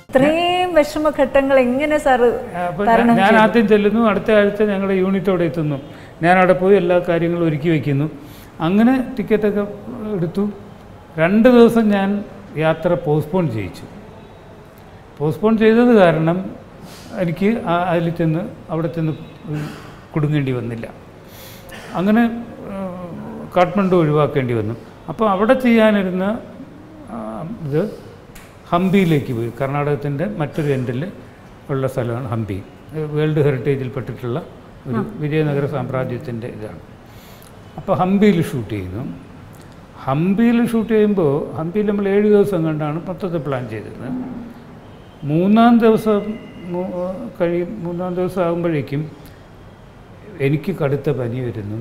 ഇത്രയും വിഷമഘട്ടങ്ങൾ എങ്ങനെ സാറ് അപ്പോൾ തരണം ഞാൻ ആദ്യം ചെല്ലുന്നു അടുത്ത ആഴ്ച ഞങ്ങളുടെ യൂണിറ്റ് അവിടെ എത്തുന്നു ഞാൻ അവിടെ പോയി എല്ലാ കാര്യങ്ങളും ഒരുക്കി വയ്ക്കുന്നു അങ്ങനെ ടിക്കറ്റൊക്കെ എടുത്തു രണ്ട് ദിവസം ഞാൻ യാത്ര പോസ്റ്റ്പോൺ ചെയ്യിച്ചു പോസ്റ്റ്പോൺ ചെയ്തത് കാരണം എനിക്ക് ആ- അതിൽ ചെന്ന് അവിടെ ചെന്ന് കുടുങ്ങേണ്ടി വന്നില്ല അങ്ങനെ ആ, കാഠ്മണ്ഡു ഒഴിവാക്കേണ്ടി വന്നു അപ്പോൾ അവിടെ ചെയ്യാനിരുന്ന ആ, ഇത് ഹംപിയിലേക്ക് പോയി കർണാടകത്തിൻ്റെ മറ്റൊരു എൻഡിൽ ഉള്ള സ്ഥലമാണ് ഹംപി വേൾഡ് ഹെറിറ്റേജിൽ പെട്ടിട്ടുള്ള ഒരു വിജയനഗര സാമ്രാജ്യത്തിൻ്റെ ഇതാണ് അപ്പോൾ ഹംപിയിൽ ഷൂട്ട് ചെയ്യുന്നു ഹംപിയിൽ ഷൂട്ട് ചെയ്യുമ്പോൾ ഹംപിയിൽ നമ്മൾ ഏഴ് ദിവസം കണ്ടാണ് മൊത്തത്തിൽ പ്ലാൻ ചെയ്തത് മൂന്നാം ദിവസം മൂ- കഴിയും മൂന്നാം ദിവസം ആകുമ്പോഴേക്കും എനിക്ക് കടുത്ത പനി വരുന്നു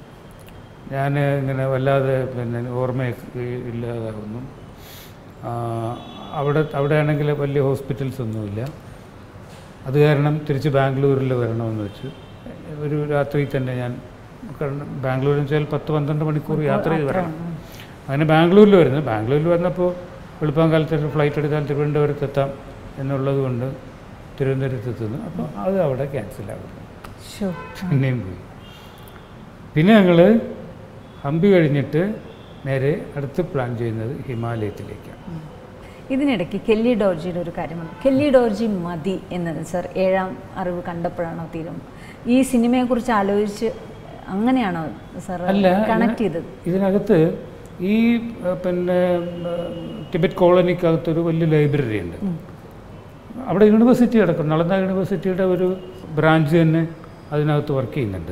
ഞാൻ ഇങ്ങനെ വല്ലാതെ പിന്നെ ഓർമ്മ ഇല്ലാതാകുന്നു ആ, അവിടെ അവിടെ ആണെങ്കിൽ വലിയ ഹോസ്പിറ്റൽസ് ഒന്നുമില്ല അത് കാരണം തിരിച്ച് ബാംഗ്ലൂരിൽ വരണമെന്ന് വെച്ചു ഒരു രാത്രി തന്നെ ഞാൻ കാരണം ബാംഗ്ലൂരിൽ വെച്ചാൽ പത്ത് പന്ത്രണ്ട് മണിക്കൂർ യാത്ര ചെയ്ത് വരണം അങ്ങനെ ബാംഗ്ലൂരിൽ വരുന്നു ബാംഗ്ലൂരിൽ വന്നപ്പോൾ വെളുപ്പം കാലത്ത് ഫ്ലൈറ്റ് എടുത്താൽ തിരുവനന്തപുരത്ത് എത്താം എന്നുള്ളത് കൊണ്ട് തിരുവനന്തപുരത്ത് എത്തുന്നു അപ്പോൾ അത് അവിടെ ക്യാൻസലാകുന്നു ശോ. പിന്നെയും പോയി പിന്നെ ഞങ്ങൾ ഹംപി കഴിഞ്ഞിട്ട് നേരെ അടുത്ത് പ്ലാൻ ചെയ്യുന്നത് ഹിമാലയത്തിലേക്കാണ് ഇതിനിടയ്ക്ക് കെല്ലി ഡോർജിയുടെ ഒരു കാര്യമാണ് കെല്ലി ഡോർജി മതി എന്നത് സർ ഏഴാം അറിവ് കണ്ടപ്പോഴാണോ തീരും ഈ സിനിമയെക്കുറിച്ച് ആലോചിച്ച് അങ്ങനെയാണോ സർ അല്ല, കണക്ട് ചെയ്തത് ഇതിനകത്ത് ഈ ഏഹ്, പിന്നെ ഏഹ്, ടിബറ്റ് കോളനിക്കകത്തൊരു വലിയ ലൈബ്രറി ഉണ്ട് അവിടെ യൂണിവേഴ്സിറ്റി കിടക്കും നളന്ദ യൂണിവേഴ്സിറ്റിയുടെ ഒരു ബ്രാഞ്ച് തന്നെ അതിനകത്ത് വർക്ക് ചെയ്യുന്നുണ്ട്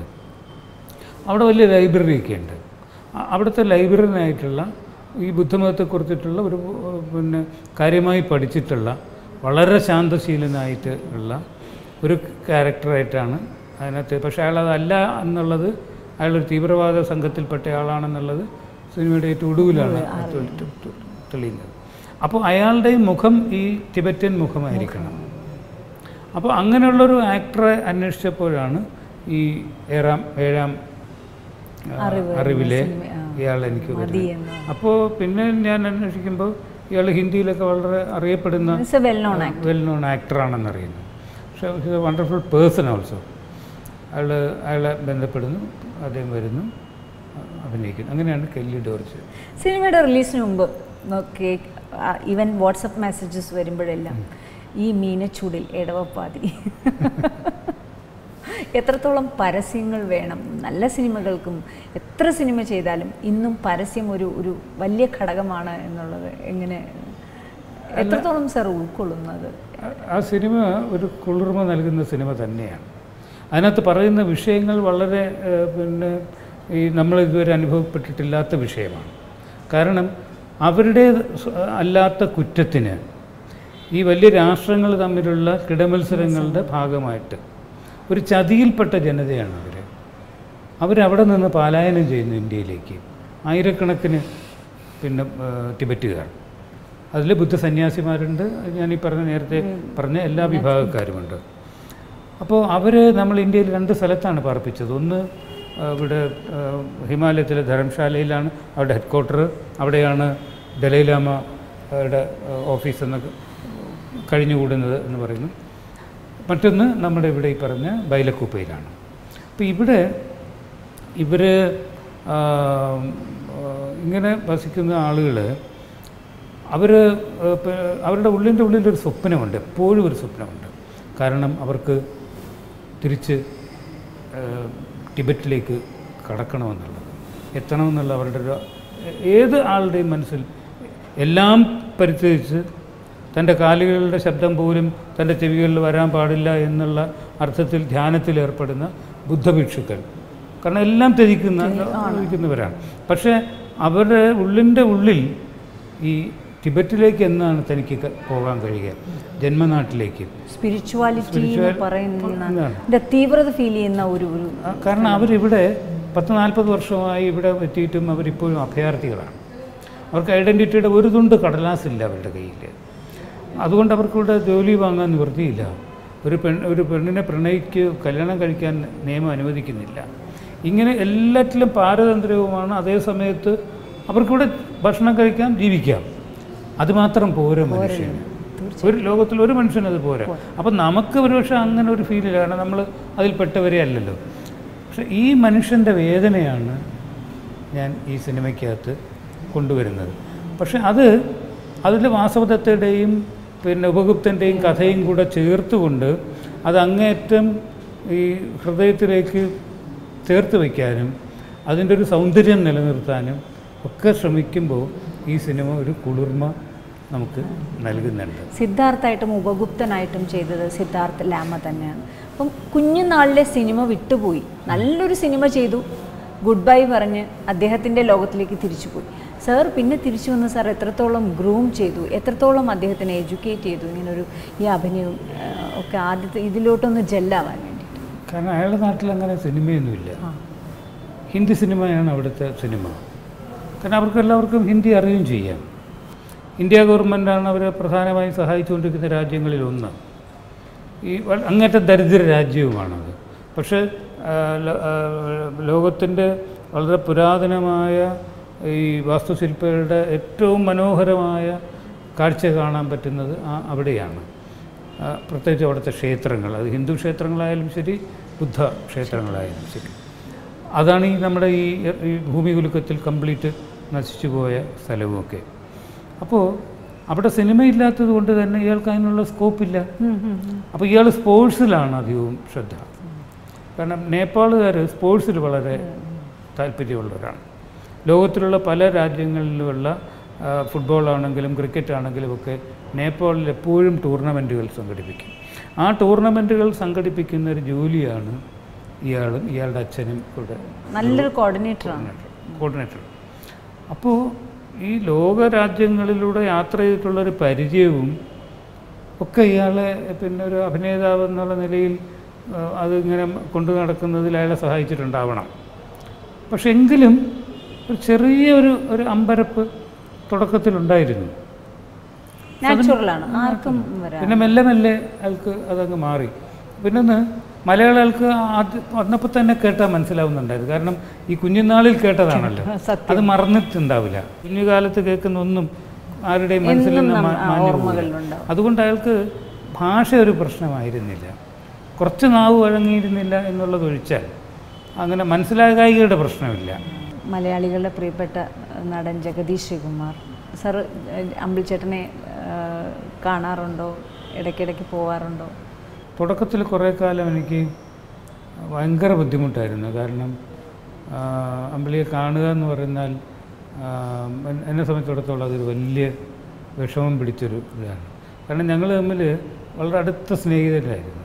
അവിടെ വലിയ ലൈബ്രറി ഒക്കെ ഉണ്ട് അ- അവിടുത്തെ ലൈബ്രറിനായിട്ടുള്ള ഈ ബുദ്ധമതത്തെക്കുറിച്ചിട്ടുള്ള ഒരു ഏഹ്, പിന്നെ കാര്യമായി പഠിച്ചിട്ടുള്ള വളരെ ശാന്തശീലനായിട്ട് ഉള്ള ഒരു ക്യാരക്ടറായിട്ടാണ് അതിനകത്ത് പക്ഷേ അയാൾ അതല്ല എന്നുള്ളത് അയാളൊരു തീവ്രവാദ സംഘത്തിൽപ്പെട്ട ആളാണെന്നുള്ളത് സിനിമയുടെ ഏറ്റവും ഒടുവിലാണ് തെ- തെ- തെ- തെളിയുന്നത് അപ്പോൾ അയാളുടെ മുഖം ഈ ടിബറ്റൻ മുഖമായിരിക്കണം അപ്പോൾ അങ്ങനെയുള്ളൊരു ആക്ടറെ അന്വേഷിച്ചപ്പോഴാണ് ഈ ഏഴാം ഏഴാം ആ, അറിവ് എന്ന അറിവിലെ സിനിമ, ആ. ഇയാൾ എനിക്ക് മതി വരുന്നത് എന്ന് അപ്പോൾ പിന്നെ ഞാൻ അന്വേഷിക്കുമ്പോൾ ഇയാൾ ഹിന്ദിയിലൊക്കെ വളരെ അറിയപ്പെടുന്ന it's a well known actor well known ആക്ടറാണെന്ന് അറിയുന്നു പക്ഷേ he's a wonderful person also അയാൾ അയാളെ ബന്ധപ്പെടുന്നു അദ്ദേഹം വരുന്നു അഭിനയിക്കുന്നു അങ്ങനെയാണ് കെല്ലി ഡോർജ് സിനിമയുടെ റിലീസിന് മുമ്പ് ഓക്കെ ഈവൻ വാട്സപ്പ് മെസ്സേജസ് വരുമ്പോഴെല്ലാം ഈ മീനച്ചൂടിൽ ഇടവപ്പാതി എത്രത്തോളം പരസ്യങ്ങൾ വേണം നല്ല സിനിമകൾക്കും എത്ര സിനിമ ചെയ്താലും ഇന്നും പരസ്യം ഒരു ഒരു വലിയ ഘടകമാണ് എന്നുള്ളത് എങ്ങനെ എത്രത്തോളം സാർ ഉൾക്കൊള്ളുന്നത് ആ- ആ സിനിമ ഒരു കുളിർമ നൽകുന്ന സിനിമ തന്നെയാണ് അതിനകത്ത് പറയുന്ന വിഷയങ്ങൾ വളരെ ഏഹ്, പിന്നെ ഈ നമ്മൾ ഇതുവരെ അനുഭവപ്പെട്ടിട്ടില്ലാത്ത വിഷയമാണ് കാരണം അവരുടെ സ്വ- അല്ലാത്ത കുറ്റത്തിന് ഈ വലിയ രാഷ്ട്രങ്ങൾ തമ്മിലുള്ള കിടമത്സരങ്ങളുടെ ഭാഗമായിട്ട് ഒരു ചതിയിൽപ്പെട്ട ജനതയാണ് അവർ അവരവിടെ നിന്ന് പലായനം ചെയ്യുന്നു ഇന്ത്യയിലേക്ക് ആയിരക്കണക്കിന് പിന്നെ ഏഹ്, ടിബറ്റുകാർ അതിൽ ബുദ്ധ സന്യാസിമാരുണ്ട് ഞാൻ ഈ പറഞ്ഞ നേരത്തെ പറഞ്ഞ എല്ലാ വിഭാഗക്കാരുമുണ്ട് അപ്പോൾ അവർ നമ്മൾ ഇന്ത്യയിൽ രണ്ട് സ്ഥലത്താണ് പാർപ്പിച്ചത് ഒന്ന് ആ, ഇവിടെ ആ, ഹിമാലയത്തിലെ ധർമ്മശാലയിലാണ് അവരുടെ ഹെഡ് ക്വാർട്ടർ അവിടെയാണ് ദലൈലാമയുടെ ഓഫീസ് എന്നൊക്കെ കഴിഞ്ഞുകൂടുന്നത് എന്ന് പറയുന്നു മറ്റൊന്ന് നമ്മുടെ ഇവിടെ ഈ പറഞ്ഞ ബൈലക്കുപ്പയിലാണ് അപ്പോൾ ഇവിടെ ഇവർ ഇങ്ങനെ വസിക്കുന്ന ആളുകൾ അവർ അവരുടെ ഉള്ളിൻ്റെ ഉള്ളിലൊരു സ്വപ്നമുണ്ട് എപ്പോഴും ഒരു സ്വപ്നമുണ്ട് കാരണം അവർക്ക് തിരിച്ച് ആ, ടിബറ്റിലേക്ക് കടക്കണമെന്നുള്ളത് എത്തണമെന്നുള്ള അവരുടെ ഒരു ഏത് ആളുടെയും മനസ്സിൽ എല്ലാം പരിത്യജിച്ച് തൻ്റെ കാലുകളുടെ ശബ്ദം പോലും തൻ്റെ ചെവികളിൽ വരാൻ പാടില്ല എന്നുള്ള അർത്ഥത്തിൽ ധ്യാനത്തിൽ ഏർപ്പെടുന്ന ബുദ്ധഭിക്ഷുക്കൾ കാരണം എല്ലാം ത്യജിക്കുന്ന ത്യജിക്കുന്നവരാണ് പക്ഷേ അവരുടെ ഉള്ളിൻ്റെ ഉള്ളിൽ ഈ ടിബറ്റിലേക്ക് എന്നാണ് തനിക്ക് ക- പോകാൻ കഴിയുക ജന്മനാട്ടിലേക്ക് സ്പിരിച്വാലിറ്റി എന്ന് Spiritual- പറയുന്ന എന്താണ്? ഇതിന്റെ തീവ്രത ഫീൽ ചെയ്യുന്ന ഒരു ഒരു ആ, കാരണം അവരിവിടെ പത്ത് നാൽപ്പത് വർഷമായി ഇവിടെ എത്തിയിട്ടും അവരിപ്പോഴും അഭയാർത്ഥികളാണ് അവർക്ക് ഐഡൻറ്റിറ്റിയുടെ ഒരു തുണ്ട് കടലാസില്ല അവരുടെ കയ്യിൽ അതുകൊണ്ട് അവർക്കിവിടെ ജോലി വാങ്ങാൻ നിവൃത്തിയില്ല ഒരു പെൺ ഒരു പെണ്ണിനെ പ്രണയിക്ക് കല്യാണം കഴിക്കാൻ നിയമം അനുവദിക്കുന്നില്ല ഇങ്ങനെ എല്ലാറ്റിലും പാരതന്ത്ര്യവുമാണ് അതേ സമയത്ത് അവർക്കിവിടെ ഭക്ഷണം കഴിക്കാം ജീവിക്കാം അതുമാത്രം പോരാ മനുഷ്യന് ഒരു ലോകത്തിൽ ഒരു മനുഷ്യനും അത് പോരാ അപ്പം നമുക്ക് ഒരുപക്ഷെ അങ്ങനെ ഒരു ഫീലില്ല കാരണം നമ്മൾ അതിൽപ്പെട്ടവരെ അല്ലല്ലോ പക്ഷെ ഈ മനുഷ്യൻ്റെ വേദനയാണ് ഞാൻ ഈ സിനിമയ്ക്കകത്ത് കൊണ്ടുവരുന്നത് പക്ഷെ അത് അതിൽ വാസവദത്തയുടെയും പിന്നെ ഉപഗുപ്തൻ്റെയും കഥയും കൂടെ ചേർത്തുകൊണ്ട് അത് അങ്ങേയറ്റം ഈ ഹൃദയത്തിലേക്ക് ചേർത്ത് വയ്ക്കാനും അതിൻ്റെ ഒരു സൗന്ദര്യം നിലനിർത്താനും ഒക്കെ ശ്രമിക്കുമ്പോൾ ഈ സിനിമ ഒരു കുളിർമ നമുക്ക് നൽകുന്നുണ്ട് സിദ്ധാർത്ഥായിട്ടും ഉപഗുപ്തനായിട്ടും ചെയ്തത് സിദ്ധാർത്ഥ് ലാമ തന്നെയാണ് അപ്പം കുഞ്ഞുനാളിലെ സിനിമ വിട്ടുപോയി നല്ലൊരു സിനിമ ചെയ്തു ഗുഡ് ബൈ പറഞ്ഞ് അദ്ദേഹത്തിൻ്റെ ലോകത്തിലേക്ക് തിരിച്ചുപോയി സാർ പിന്നെ തിരിച്ചു വന്ന് സാർ എത്രത്തോളം ഗ്രൂം ചെയ്തു എത്രത്തോളം അദ്ദേഹത്തിനെ എഡ്യൂക്കേറ്റ് ചെയ്തു ഇങ്ങനൊരു ഈ അഭിനയവും ആ, ഒക്കെ ആദ്യത്തെ ഇതിലോട്ടൊന്ന് ജെല്ലാവാൻ വേണ്ടിയിട്ട് കാരണം അയാളുടെ നാട്ടിൽ അങ്ങനെ സിനിമയൊന്നുമില്ല ആ ഹിന്ദി സിനിമയാണ് അവിടുത്തെ സിനിമ കാരണം അവർക്ക് എല്ലാവർക്കും ഹിന്ദി അറിയുകയും ചെയ്യാം ഇന്ത്യ ഗവൺമെൻറ്റാണ് അവരെ പ്രധാനമായും സഹായിച്ചുകൊണ്ടിരിക്കുന്ന രാജ്യങ്ങളിൽ ഒന്ന് ഈ വ- അങ്ങേറ്റ ദരിദ്ര രാജ്യവുമാണത് പക്ഷേ ലോകത്തിൻ്റെ വളരെ പുരാതനമായ ഈ വാസ്തുശില്പികളുടെ ഏറ്റവും മനോഹരമായ കാഴ്ച കാണാൻ പറ്റുന്നത് ആ അവിടെയാണ് ആ, പ്രത്യേകിച്ച് അവിടുത്തെ ക്ഷേത്രങ്ങൾ അത് ഹിന്ദു ക്ഷേത്രങ്ങളായാലും ശരി ബുദ്ധ ക്ഷേത്രങ്ങളായാലും ശരി അതാണ് ഈ നമ്മുടെ ഈ ഈ ഭൂമി കുലുക്കത്തിൽ കംപ്ലീറ്റ് നശിച്ചു പോയ സ്ഥലവുമൊക്കെ അപ്പോൾ അവിടെ സിനിമയില്ലാത്തത് കൊണ്ട് തന്നെ ഇയാൾക്ക് അതിനുള്ള സ്കോപ്പില്ല ഉം, ഉം, ഉം. അപ്പോൾ ഇയാൾ സ്പോർട്സിലാണ് അധികവും ശ്രദ്ധ കാരണം നേപ്പാളുകാർ സ്പോർട്സിൽ വളരെ താല്പര്യമുള്ളവരാണ് ലോകത്തിലുള്ള പല രാജ്യങ്ങളിലുമുള്ള ആ, ഫുട്ബോൾ ആണെങ്കിലും ക്രിക്കറ്റ് ആണെങ്കിലും ഒക്കെ നേപ്പാളിൽ എപ്പോഴും ടൂർണമെൻറ്റുകൾ സംഘടിപ്പിക്കും ആ ടൂർണമെൻറ്റുകൾ സംഘടിപ്പിക്കുന്ന ഒരു ജോലിയാണ് ഇയാളും ഇയാളുടെ അച്ഛനും കൂടെ നല്ലൊരു കോർഡിനേറ്ററാണ് കോർഡിനേറ്റർ അപ്പോൾ ഈ ലോക രാജ്യങ്ങളിലൂടെ യാത്ര ചെയ്തിട്ടുള്ളൊരു പരിചയവും ഒക്കെ ഇയാളെ പിന്നെ ഒരു അഭിനേതാവ് എന്നുള്ള നിലയിൽ ആ, അതിങ്ങനെ കൊണ്ടു നടക്കുന്നതിൽ അയാളെ സഹായിച്ചിട്ടുണ്ടാവണം പക്ഷെ എങ്കിലും ഒരു ചെറിയ ഒരു ഒരു അമ്പരപ്പ് തുടക്കത്തിലുണ്ടായിരുന്നു നാച്ചുറലാണ് ആർക്കും വരാം പിന്നെ മെല്ലെ മെല്ലെ അയാൾക്ക് അതങ്ങ് മാറി പിന്നെ ഒന്ന് മലയാളം അയാൾക്ക് ആദ്യം വന്നപ്പോൾ തന്നെ കേട്ടാൽ മനസ്സിലാവുന്നുണ്ടായിരുന്നു കാരണം ഈ കുഞ്ഞുനാളിൽ കേട്ടതാണല്ലോ സത്യം അത് മറന്നിട്ടുണ്ടാവില്ല കുഞ്ഞുകാലത്ത് കേൾക്കുന്ന ഒന്നും ആരുടെയും മനസ്സിൽ എന്നും നിന്ന് നമ്മ- മാ- ആ, മാഞ്ഞു പോകില്ല. ഓർമ്മകളിലുണ്ടാവും അതുകൊണ്ട് അയാൾക്ക് ഭാഷ ഒരു പ്രശ്നമായിരുന്നില്ല കുറച്ച് നാവ് വഴങ്ങിയിരുന്നില്ല എന്നുള്ളത് ഒഴിച്ചാൽ അങ്ങനെ മനസ്സിലാകായികയുടെ പ്രശ്നമില്ല മലയാളികളുടെ പ്രിയപ്പെട്ട ഏഹ്, നടൻ ജഗദീഷ് ശ്രീകുമാർ സാർ അമ്പിളിച്ചേട്ടനെ ഏഹ്, കാണാറുണ്ടോ ഇടയ്ക്കിടയ്ക്ക് പോവാറുണ്ടോ തുടക്കത്തിൽ കുറേ കാലം എനിക്ക് ഭയങ്കര ബുദ്ധിമുട്ടായിരുന്നു കാരണം ആ, അമ്പിളിയെ കാണുക എന്ന് പറഞ്ഞാൽ ആ, എൻ- എന്നെ സംബന്ധിച്ചിടത്തോളം അതൊരു വലിയ വിഷമം പിടിച്ചൊരു ഇതാണ് കാരണം ഞങ്ങൾ തമ്മിൽ വളരെ അടുത്ത സ്നേഹിതരായിരുന്നു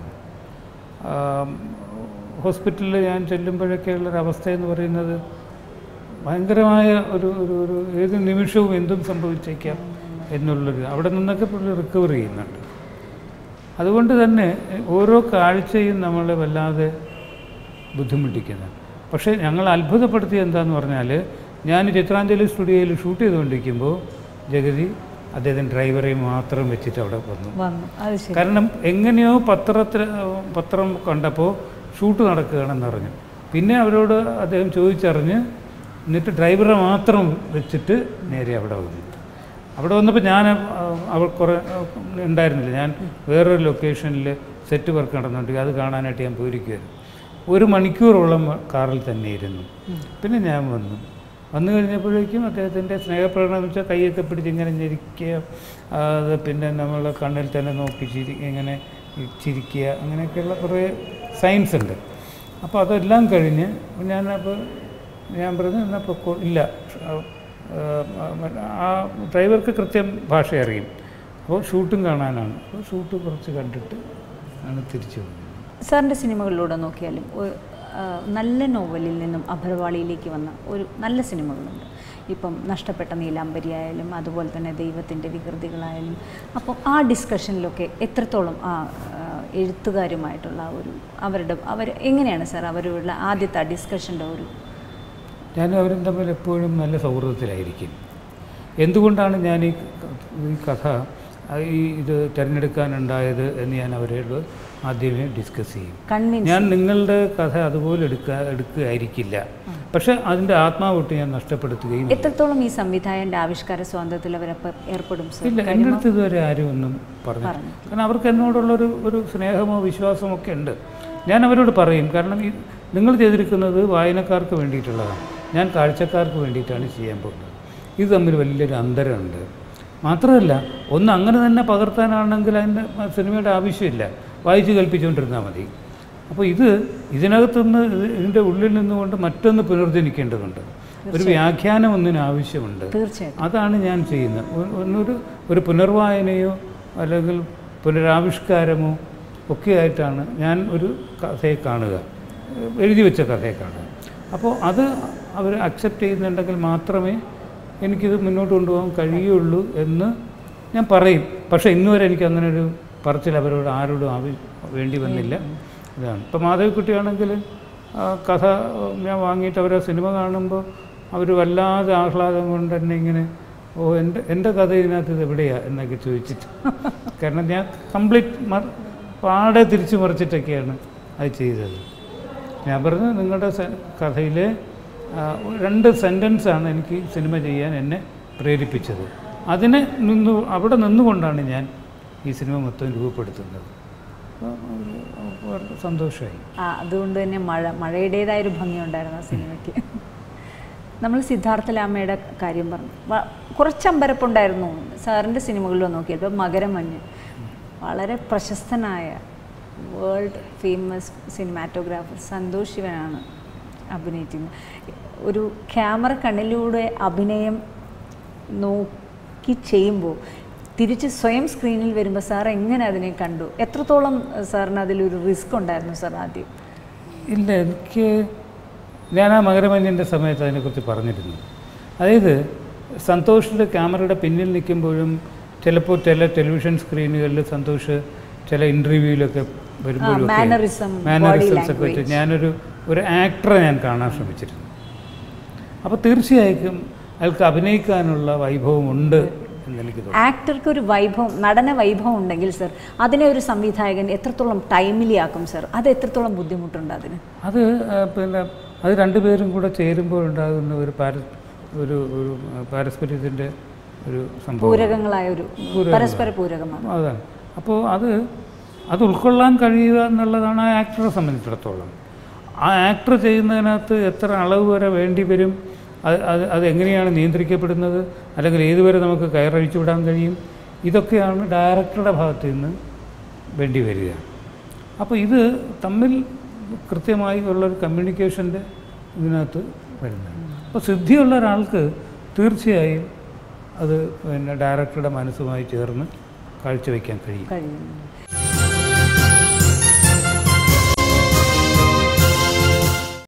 ആ, ഹോസ്പിറ്റലിൽ ഞാൻ ചെല്ലുമ്പോഴൊക്കെയുള്ളൊരവസ്ഥ എന്ന് പറയുന്നത് ഭയങ്കരമായ ഒരു ഒരു ഒരു ഏത് നിമിഷവും എന്തും സംഭവിച്ചേക്കാം എന്നുള്ളൊരു അവിടെ നിന്നൊക്കെ പുള്ളി റിക്കവർ ചെയ്യുന്നുണ്ട് അതുകൊണ്ട് തന്നെ ഓരോ കാഴ്ചയും നമ്മളെ വല്ലാതെ ബുദ്ധിമുട്ടിക്കുന്നത് പക്ഷേ ഞങ്ങൾ അത്ഭുതപ്പെടുത്തിയത് എന്താന്ന് പറഞ്ഞാൽ ഞാൻ ചിത്രാഞ്ജലി സ്റ്റുഡിയോയിൽ ഷൂട്ട് ചെയ്തുകൊണ്ടിരിക്കുമ്പോൾ ജഗതി അദ്ദേഹത്തിൻ്റെ ഡ്രൈവറെ മാത്രം വെച്ചിട്ട് അവിടെ വന്നു വന്നു അത് ശരി കാരണം എങ്ങനെയോ പത്രത്തിൽ പത്രം കണ്ടപ്പോൾ ഷൂട്ട് നടക്കുകയാണെന്ന് അറിഞ്ഞു പിന്നെ അവരോട് അദ്ദേഹം ചോദിച്ചറിഞ്ഞ് എന്നിട്ട് ഡ്രൈവറെ മാത്രം വെച്ചിട്ട് നേരെ അവിടെ വന്നു അവിടെ വന്നപ്പോൾ ഞാൻ ആ, അവൾ കുറേ ആ, ഉണ്ടായിരുന്നില്ല ഞാൻ വേറൊരു ലൊക്കേഷനിൽ സെറ്റ് വർക്ക് നടന്നുകൊണ്ട് അത് കാണാനായിട്ട് ഞാൻ പോയിരിക്കുമായിരുന്നു ഒരു മണിക്കൂറോളം കാറിൽ തന്നെ ഇരുന്നു പിന്നെ ഞാൻ വന്നു വന്നു കഴിഞ്ഞപ്പോഴേക്കും അദ്ദേഹത്തിൻ്റെ സ്നേഹപ്രകടനം എന്ന് വെച്ചാൽ കൈയൊക്കെ പിടിച്ച് ഇങ്ങനെ ഞെരിക്കുക ആ, അത് പിന്നെ നമ്മൾ കണ്ണിൽ തന്നെ നോക്കി ചിരി ഇങ്ങനെ ചിരിക്കുക അങ്ങനെയൊക്കെയുള്ള കുറേ സയൻസ് ഉണ്ട് അപ്പോൾ അതെല്ലാം കഴിഞ്ഞ് ഞാൻ അപ്പോൾ ഞാൻ പറഞ്ഞു എന്നാൽ പൊക്കോ ഇല്ല ആ, ആ ഡ്രൈവർക്ക് കൃത്യം ഭാഷ അറിയും അപ്പോൾ ഷൂട്ടും കാണാനാണ് അപ്പോൾ ഷൂട്ട് കുറച്ച് കണ്ടിട്ട് ആണ് തിരിച്ചു വന്നത് സാറിൻ്റെ സിനിമകളിലൂടെ നോക്കിയാലും ഒരു, ആ, നല്ല നോവലിൽ നിന്നും അഭരവാളിയിലേക്ക് വന്ന ഒരു നല്ല സിനിമകളുണ്ട് ഇപ്പം നഷ്ടപ്പെട്ട നീലാംബരി ആയാലും അതുപോലെ തന്നെ ദൈവത്തിൻ്റെ വികൃതികളായാലും അപ്പം ആ ഡിസ്കഷനിലൊക്കെ എത്രത്തോളം ആ ആ, എഴുത്തുകാരുമായിട്ടുള്ള ആ ഒരു അവരുടെ അവർ എങ്ങനെയാണ് സാർ അവരുടെ ആദ്യത്തെ ആ ഡിസ്കഷൻ്റെ ഒരു ഞാൻ അവരും തമ്മിൽ എപ്പോഴും നല്ല സൗഹൃദത്തിലായിരിക്കും എന്തുകൊണ്ടാണ് ഞാൻ ഈ ക- ഈ കഥ ആ, ഈ ഇത് തിരഞ്ഞെടുക്കാനുണ്ടായത് എന്ന് ഞാൻ അവരോട് ആദ്യമേ ഡിസ്കസ് ചെയ്യും കൺവിൻസ് ഞാൻ നിങ്ങളുടെ കഥ അതുപോലെ എടുക്കുക എടുക്കുകയായിരിക്കില്ല പക്ഷെ അതിൻ്റെ ആത്മാവൊട്ട് ഞാൻ നഷ്ടപ്പെടുത്തുകയും ഇല്ല. എത്രത്തോളം ഈ സംവിധായകന്റെ ആവിഷ്കാര സ്വാതന്ത്ര്യത്തിൽ അവരപ്പം ഏർപ്പെടും സർ ഇല്ല എൻ്റെ അടുത്ത് ഇതുവരെ ആരും ഒന്നും പറഞ്ഞു പറഞ്ഞു. കാരണം അവർക്ക് എന്നോടുള്ളൊരു ഒരു സ്നേഹമോ വിശ്വാസമോ ഒക്കെ ഉണ്ട് ഞാൻ അവരോട് പറയും കാരണം ഈ നിങ്ങൾ ചെയ്തിരിക്കുന്നത് വായനക്കാർക്ക് വേണ്ടിയിട്ടുള്ളതാണ് ഞാൻ കാഴ്ചക്കാർക്ക് വേണ്ടിയിട്ടാണ് ചെയ്യാൻ പോകുന്നത് ഇത് തമ്മിൽ വലിയൊരു അന്തരമുണ്ട് മാത്രമല്ല ഒന്ന് അങ്ങനെ തന്നെ പകർത്താനാണെങ്കിൽ അതിൻ്റെ സിനിമയുടെ ആവശ്യമില്ല വായിച്ച് കൽപ്പിച്ചുകൊണ്ടിരുന്നാൽ മതി അപ്പോൾ ഇത് ഇതിനകത്തുനിന്ന് ഇത് ഇതിൻ്റെ ഉള്ളിൽ നിന്നുകൊണ്ട് മറ്റൊന്ന് പുനർജനിക്കേണ്ടതുണ്ട് ഒരു വ്യാഖ്യാനം ഒന്നിന് ആവശ്യമുണ്ട് തീർച്ചയായിട്ടും അതാണ് ഞാൻ ചെയ്യുന്നത് ഒ- ഒന്നൊരു ഒരു പുനർവായനയോ അല്ലെങ്കിൽ പുനരാവിഷ്കാരമോ ഒക്കെ ആയിട്ടാണ് ഞാൻ ഒരു കഥയെ കാണുക എഴുതി വെച്ച കഥയെ കാണുക അപ്പോൾ അത് അവർ അക്സെപ്റ്റ് ചെയ്യുന്നുണ്ടെങ്കിൽ മാത്രമേ എനിക്കിത് മുന്നോട്ട് കൊണ്ടുപോകാൻ കഴിയുള്ളൂ എന്ന് ഞാൻ പറയും പക്ഷേ ഇന്നുവരെ എനിക്ക് അങ്ങനെ ഒരു പറച്ചിൽ അവരോട് ആരോടും ആവി വേണ്ടി വന്നില്ല ഇതാണ് ഇപ്പോൾ മാധവിക്കുട്ടിയാണെങ്കിൽ ആ കഥ ഞാൻ വാങ്ങിയിട്ട് അവരെ സിനിമ കാണുമ്പോൾ അവർ വല്ലാതെ ആഹ്ലാദം കൊണ്ട് തന്നെ ഇങ്ങനെ ഓ എൻ്റെ എൻ്റെ കഥ ഇതിനകത്ത് ഇത് എവിടെയാണ് എന്നൊക്കെ ചോദിച്ചിട്ട് കാരണം ഞാൻ കംപ്ലീറ്റ് മർ പാടെ തിരിച്ചു മറിച്ചിട്ടൊക്കെയാണ് അത് ചെയ്തത് ഞാൻ പറഞ്ഞു നിങ്ങളുടെ സ- കഥയിലെ ആ, രണ്ട് സെൻറ്റൻസാണ് എനിക്ക് സിനിമ ചെയ്യാൻ എന്നെ പ്രേരിപ്പിച്ചത് അതിനെ നിന്ന് അവിടെ നിന്നുകൊണ്ടാണ് ഞാൻ ഈ സിനിമ മൊത്തം രൂപപ്പെടുത്തുന്നത് അപ്പോൾ ഒരു വളരെ സന്തോഷമായി ആ അതുകൊണ്ട് തന്നെ മഴ മഴയുടേതായ ഒരു ഭംഗിയുണ്ടായിരുന്നു ആ സിനിമയ്ക്ക് നമ്മൾ സിദ്ധാർത്ഥ ലാമയുടെ കാര്യം പറഞ്ഞു വ- കുറച്ച് അമ്പരപ്പുണ്ടായിരുന്നു സാറിൻ്റെ സിനിമകളിൽ നോക്കിയപ്പോൾ മകരമഞ്ഞ് വളരെ പ്രശസ്തനായ വേൾഡ് ഫേമസ് സിനിമാറ്റോഗ്രാഫർ സന്തോഷ് ശിവനാണ് അഭിനയിക്കുന്നത് ഒരു ക്യാമറ കണ്ണിലൂടെ അഭിനയം നോക്കി ചെയ്യുമ്പോൾ തിരിച്ച് സ്വയം സ്ക്രീനിൽ വരുമ്പോൾ സാർ എങ്ങനെ അതിനെ കണ്ടു എത്രത്തോളം സാറിന് അതിലൊരു റിസ്ക് ഉണ്ടായിരുന്നു സാർ ആദ്യം ഇല്ല എനിക്ക് ഞാൻ ആ മകരമഞ്ഞിൻ്റെ സമയത്ത് അതിനെക്കുറിച്ച് പറഞ്ഞിരുന്നു അതായത് സന്തോഷിൻ്റെ ക്യാമറയുടെ പിന്നിൽ നിൽക്കുമ്പോഴും ചിലപ്പോൾ ചില ടെലിവിഷൻ സ്ക്രീനുകളിൽ സന്തോഷ് ചില ഇൻ്റർവ്യൂവിലൊക്കെ വരുമ്പോഴും ഒക്കെ mannerism, body മാനറിസംസ് ഒക്കെ വെച്ച് language. ഞാനൊരു ഒരു ആക്ടറെ ഞാൻ കാണാൻ ശ്രമിച്ചിരുന്നു അപ്പോൾ തീർച്ചയായിട്ടും അയാൾക്ക് അഭിനയിക്കാനുള്ള വൈഭവമുണ്ട് എന്നെനിക്ക് തോന്നുന്നു ആക്ടർക്ക് ഒരു വൈഭവം നടന വൈഭവം ഉണ്ടെങ്കിൽ സർ അതിനെ ഒരു സംവിധായകൻ എത്രത്തോളം ടൈമിലി ആക്കും സർ അത് എത്രത്തോളം ബുദ്ധിമുട്ടുണ്ട് അതിന് അത് ആ, പിന്നെ അത് രണ്ടുപേരും കൂടെ ചേരുമ്പോൾ ഉണ്ടാകുന്ന ഒരു പാര ഒരു ഒരു പാരസ്പര്യത്തിൻ്റെ ഒരു സംഭവം പൂരകങ്ങളായ ഒരു പരസ്പര പൂരകമാണ് അതാണ് അപ്പോൾ അത് അത് ഉൾക്കൊള്ളാൻ കഴിയുക എന്നുള്ളതാണ് ആ ആക്ടറെ സംബന്ധിച്ചിടത്തോളം ആ ആക്ടർ ചെയ്യുന്നതിനകത്ത് എത്ര അളവ് വരെ വേണ്ടി വരും അത് അത് അത് എങ്ങനെയാണ് നിയന്ത്രിക്കപ്പെടുന്നത് അല്ലെങ്കിൽ ഏതുവരെ നമുക്ക് കയറഴിച്ചു വിടാൻ കഴിയും ഇതൊക്കെയാണ് ഡയറക്ടറുടെ ഭാഗത്ത് നിന്ന് വേണ്ടി വരിക അപ്പോൾ ഇത് തമ്മിൽ കൃത്യമായി ഉള്ളൊരു കമ്മ്യൂണിക്കേഷൻ്റെ ഇതിനകത്ത് വരുന്നത് അപ്പോൾ സിദ്ധിയുള്ള ഒരാൾക്ക് തീർച്ചയായും അത് പിന്നെ ഡയറക്ടറുടെ മനസ്സുമായി ചേർന്ന് കാഴ്ചവെക്കാൻ കഴിയും കഴിയുന്നു